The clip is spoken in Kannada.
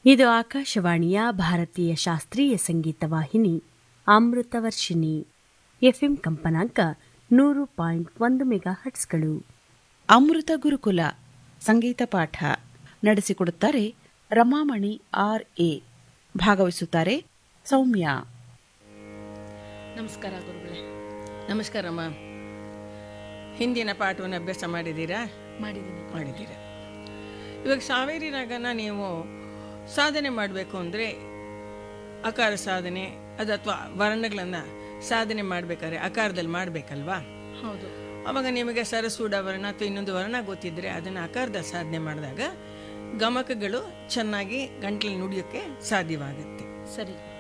ಇದು ಆಕಾಶವಾಣಿಯ ಭಾರತೀಯ ಶಾಸ್ತ್ರೀಯ ಸಂಗೀತ ವಾಹಿನಿ ಅಮೃತವರ್ಷಿಣಿ ಎಫ್ಎಂ ಕಂಪನಾಂಕ ನೂರು ಪಾಯಿಂಟ್ ಒಂದು ಮೆಗಾ ಹಟ್ಸ್ಗಳು ಅಮೃತ ಗುರುಕುಲ ಸಂಗೀತ ಪಾಠ ನಡೆಸಿಕೊಡುತ್ತಾರೆ ರಮಾಮಣಿ ಆರ್ ಎ ಭಾಗವಹಿಸುತ್ತಾರೆ ಸೌಮ್ಯ ನಮಸ್ಕಾರ ಗುರುಗಳೇ ನಮಸ್ಕಾರಮ್ಮ ಹಿಂದಿನ ಪಾಠವನ್ನು ಅಭ್ಯಾಸ ಮಾಡಿದ್ದೀರಾ ಮಾಡಿದ್ದೀನಿ ಮಾಡಿದ್ದೀರಾ ಇವಾಗ ಸಾವೇರಿ ರಾಗನ ನೀವು ಸಾಧನೆ ಮಾಡಬೇಕು ಅಂದರೆ ಅಕಾರ ಸಾಧನೆ ಅದು ಅಥವಾ ವರ್ಣಗಳನ್ನು ಸಾಧನೆ ಮಾಡಬೇಕಾದ್ರೆ ಅಕಾರದಲ್ಲಿ ಮಾಡಬೇಕಲ್ವಾ ಹೌದು ಅವಾಗ ನಿಮಗೆ ಸರಸೂಡ ವರ್ಣ ಅಥವಾ ಇನ್ನೊಂದು ವರ್ಣ ಗೊತ್ತಿದ್ದರೆ ಅದನ್ನು ಅಕಾರದ ಸಾಧನೆ ಮಾಡಿದಾಗ ಗಮಕಗಳು ಚೆನ್ನಾಗಿ ಗಂಟ್ಲಲ್ಲಿ ನುಡಿಯೋಕ್ಕೆ ಸಾಧ್ಯವಾಗುತ್ತೆ ಸರಿ